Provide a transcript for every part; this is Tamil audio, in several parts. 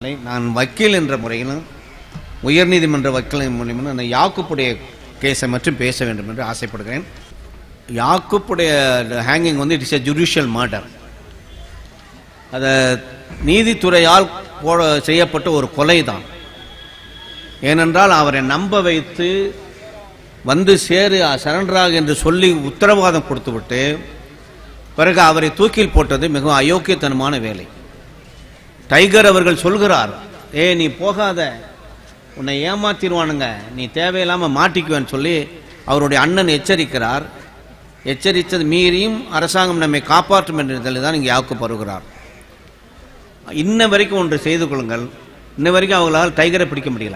நான் வக்கீல் என்ற முறையிலும் உயர்நீதிமன்ற வக்கீல் மூலியமும் நான் யாக்குப்புடைய கேஸை மட்டும் பேச வேண்டும் என்று ஆசைப்படுகிறேன் யாக்குப்புடைய ஹேங்கிங் வந்து it is a judicial murder அதை நீதித்துறையால் போட செய்யப்பட்ட ஒரு கொலை தான் ஏனென்றால் அவரை நம்ப வைத்து வந்து சேரு சரண்டராக என்று சொல்லி உத்தரவாதம் கொடுத்துவிட்டு பிறகு அவரை தூக்கில் போட்டது மிகவும் அயோக்கியத்தனமான வேலை டைகர் அவர்கள் சொல்கிறார் ஏ நீ போகாத உன்னை ஏமாத்திடுவானுங்க நீ தேவையில்லாம மாட்டிக்குவேன்னு சொல்லி அவருடைய அண்ணன் எச்சரிக்கிறார் எச்சரித்தது மீறியும் அரசாங்கம் நம்மை காப்பாற்றும் என்ற தான் இங்கே யாக்கப்படுகிறார் இன்ன வரைக்கும் ஒன்று செய்து கொள்ளுங்கள் இன்ன வரைக்கும் அவங்களால் டைகரை பிடிக்க முடியல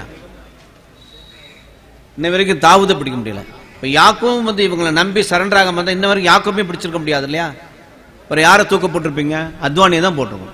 இன்ன வரைக்கும் தாவூதை பிடிக்க முடியல இப்போ யாக்கும் வந்து இவங்களை நம்பி சரண்டர் ஆகாம இருந்தால் இன்ன வரைக்கும் யாக்குமே பிடிச்சிருக்க முடியாது இல்லையா ஒரு யாரை தூக்க போட்டிருப்பீங்க அத்வானியை தான் போட்டிருக்கோம்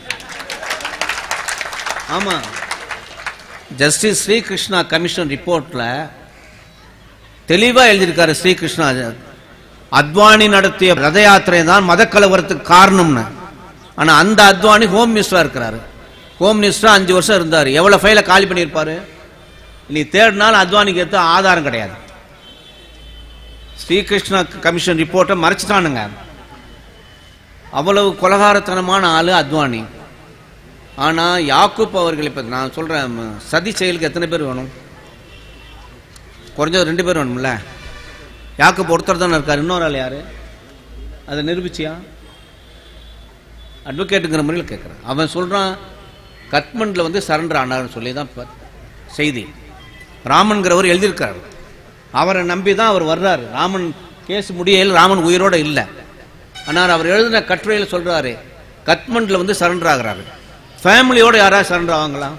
ஆமா ஜஸ்டிஸ் ஸ்ரீகிருஷ்ணா கமிஷன் ரிப்போர்ட்ல தெளிவா எழுதியிருக்காரு ஸ்ரீகிருஷ்ணா அத்வானி நடத்திய ரத யாத்திரை தான் மத கலவரத்துக்கு காரணம்னு ஆனா அந்த அத்வானி ஹோம் மினிஸ்டரா இருக்கிறாரு ஹோம் மினிஸ்டரா அஞ்சு வருஷம் இருந்தாரு எவ்வளவு ஃபைலை காலி பண்ணியிருப்பாரு நீ தேடினாலும் அத்வானிக்கு எடுத்த ஆதாரம் கிடையாது ஸ்ரீகிருஷ்ணா கமிஷன் ரிப்போர்ட்டை மறைச்சிட்டானுங்க அவ்வளவு கொலகாரத்தனமான ஆளு அத்வானி ஆனா யாக்கூப் அவர்கள் இப்ப நான் சொல்றேன் ம, சதி செயலுக்கு எத்தனை பேர் வேணும் குறைஞ்சது ரெண்டு பேர் வேணும்ல யாக்கூப் ஒருத்தர் தானே இருக்கார் இன்னொரு ஆள் யாரு அதை நிரூபிச்சியா அட்வொகேட்டுங்கிற முறையில் கேட்குறேன் அவன் சொல்றான் கட்மண்டில் வந்து சரண்டர் ஆனார்னு சொல்லி தான் இப்ப செய்தி ராமன்கிறவர் எழுதியிருக்காரு அவரை நம்பி தான் அவர் வர்றாரு ராமன் கேஸ் முடியல ராமன் உயிரோட இல்லை ஆனால் அவர் எழுதின கட்டுரையில் சொல்றாரு கட்மண்டில் வந்து சரண்டர் ஆகுறாரு ஃபேமிலியோட யாராவது சரண்டர் ஆவாங்களா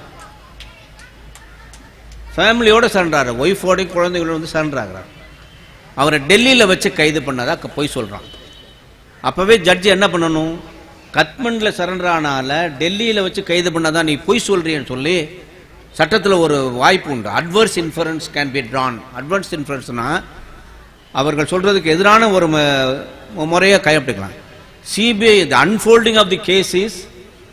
ஃபேமிலியோட சரண்டர் ஆகிறார் ஒய்ஃபோடையும் குழந்தைகளோட வந்து சரண்டர் ஆகிறார் அவரை டெல்லியில் வச்சு கைது பண்ணதா க- பொய் சொல்கிறான் அப்போவே ஜட்ஜி என்ன பண்ணணும் கட்மண்டில் சரண்டர் ஆனால டெல்லியில் வச்சு கைது பண்ணாதான் நீ பொய் சொல்றியன்னு சொல்லி சட்டத்தில் ஒரு வாய்ப்பு உண்டு adverse inference can be drawn adverse இன்ஃபரன்ஸ்னா அவர்கள் சொல்றதுக்கு எதிரான ஒரு ம- முறையை கையப்பிடிக்கலாம் CBI the unfolding of the case is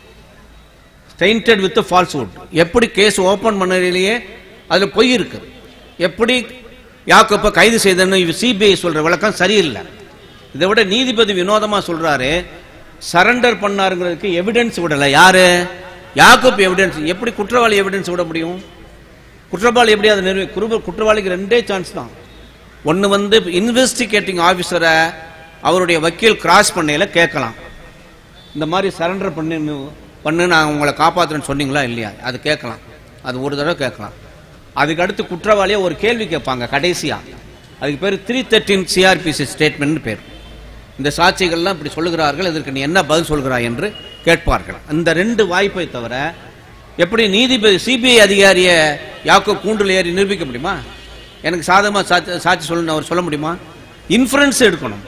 tainted with falsehood எப்படி கேஸ் ஓப்பன் பண்ணதிலேயே அதில் பொய் இருக்கு எப்படி யாக்கப்ப கைது செய்தன்னு சிபிஐ சொல்ற விளக்கம் சரியில்லை இதை விட நீதிபதி வினோதமா சொல்றாரு சரண்டர் பண்ணாருங்கிறதுக்கு எவிடன்ஸ் விடல யாரு யாக்கப் எவிடன்ஸ் எப்படி குற்றவாளி எவிடன்ஸ் விட முடியும் குற்றவாளி எப்படி அதை நிறுவி குறுப- குற்றவாளிக்கு ரெண்டே சான்ஸ் தான் ஒன்று வந்து இன்வெஸ்டிகேட்டிங் ஆஃபீஸரை அவருடைய வக்கீல் கிராஸ் பண்ணையில கேட்கலாம் இந்த மாதிரி சரண்டர் பண்ணி பண்ணு நான் உங்களை காப்பாற்றுறேன்னு சொன்னீங்களா இல்லையா அது கேட்கலாம் அது ஒரு தடவை கேட்கலாம் அதுக்கு அடுத்து குற்றவாளியை ஒரு கேள்வி கேட்பாங்க கடைசியா அதுக்கு பேர் த்ரீ தேர்ட்டின் சிஆர்பிசி ஸ்டேட்மெண்ட் பேர் இந்த சாட்சிகள்லாம் இப்படி சொல்லுகிறார்கள் இதற்கு நீ என்ன பதில் சொல்கிறாய் என்று கேட்பார்கள் அந்த ரெண்டு வாய்ப்பை தவிர எப்படி நீதிபதி சிபிஐ அதிகாரியை யாக்கோ கூண்டில் ஏறி நிரூபிக்க முடியுமா எனக்கு சாதகமாக சாட்சி சாட்சி சொல்லணும் அவர் சொல்ல முடியுமா இன்ஃபரன்ஸ் எடுக்கணும்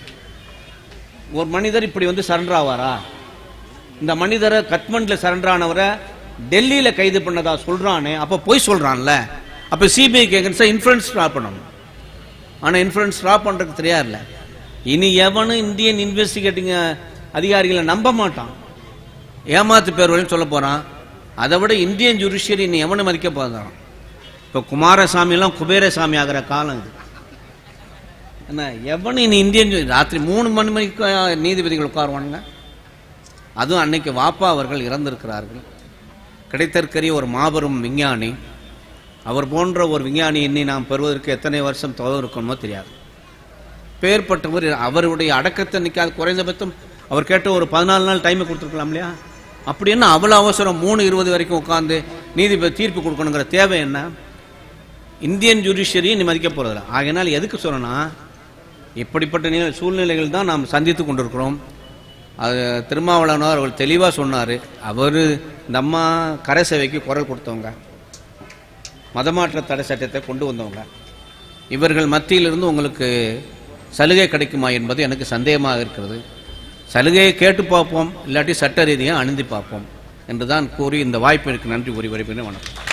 ஒரு மனிதர் இப்படி வந்து சரண்டர் ஆவாரா இந்த மனிதரை கட்மண்டில் சரண்டர் ஆனவரை டெல்லியில கைது பண்ணதா சொல்றானே அப்ப போய் சொல்றான்ல அப்ப சிபிஐ கேட்கணும் இன்ஃபரன்ஸ் ட்ரா பண்ணணும் ஆனா இன்ஃபரன்ஸ் ட்ரா பண்றதுக்கு தெரியாதுல்ல இனி எவனும் இந்தியன் இன்வெஸ்டிகேட்டிங் அதிகாரிகளை நம்ப மாட்டான் ஏமாத்து பேர் சொல்ல போறான் அதை விட இந்தியன் ஜுடிஷியரி இனி எவனும் மதிக்க போகிறான் இப்போ குமாரசாமிலாம் குபேரசாமி ஆகிற காலம் இது என்ன எவனும் இனி இந்தியன் ju- ராத்திரி மூணு மணி மணிக்கு அஹ், நீதிபதிகள் உட்காருவானுங்க அதுவும் அன்னைக்கு வாப்பா அவர்கள் இறந்திருக்கிறார்கள் கிடைத்தற்கரிய ஒரு மாபெரும் விஞ்ஞானி அவர் போன்ற ஒரு விஞ்ஞானி இன்னி நாம் பெறுவதற்கு எத்தனை வருஷம் தொலை இருக்கணுமோ தெரியாது பேர்பட்டவர் அவருடைய அடக்கத்தை நிற்காத குறைந்தபட்சம் அவர் கேட்ட ஒரு பதினாலு நாள் டைமை கொடுத்துருக்கலாம் இல்லையா அப்படி என்ன அவ்வளோ அவசரம் மூணு இருபது வரைக்கும் உட்காந்து நீதிபதி தீர்ப்பு கொடுக்கணுங்கிற தேவை என்ன இந்தியன் ஜுடிஷியரியை நீ மதிக்க போகிறதில்ல ஆகையினால் எதுக்கு சொல்லணும்னா இப்படிப்பட்ட நிலை சூழ்நிலைகள் தான் நாம் சந்தித்து கொண்டிருக்கிறோம் அது திருமாவளவனார் அவர் தெளிவாக சொன்னார் அவர் இந்த அம்மா கரை சேவைக்கு குரல் கொடுத்தவங்க மதமாற்ற தடை சட்டத்தை கொண்டு வந்தவங்க இவர்கள் மத்தியிலிருந்து உங்களுக்கு சலுகை கிடைக்குமா என்பது எனக்கு சந்தேகமாக இருக்கிறது சலுகையை கேட்டு பார்ப்போம் இல்லாட்டி சட்ட ரீதியாக அணிந்து பார்ப்போம் என்று தான் கூறி இந்த வாய்ப்பிற்கு நன்றி கூறி வருகிறேன் வணக்கம்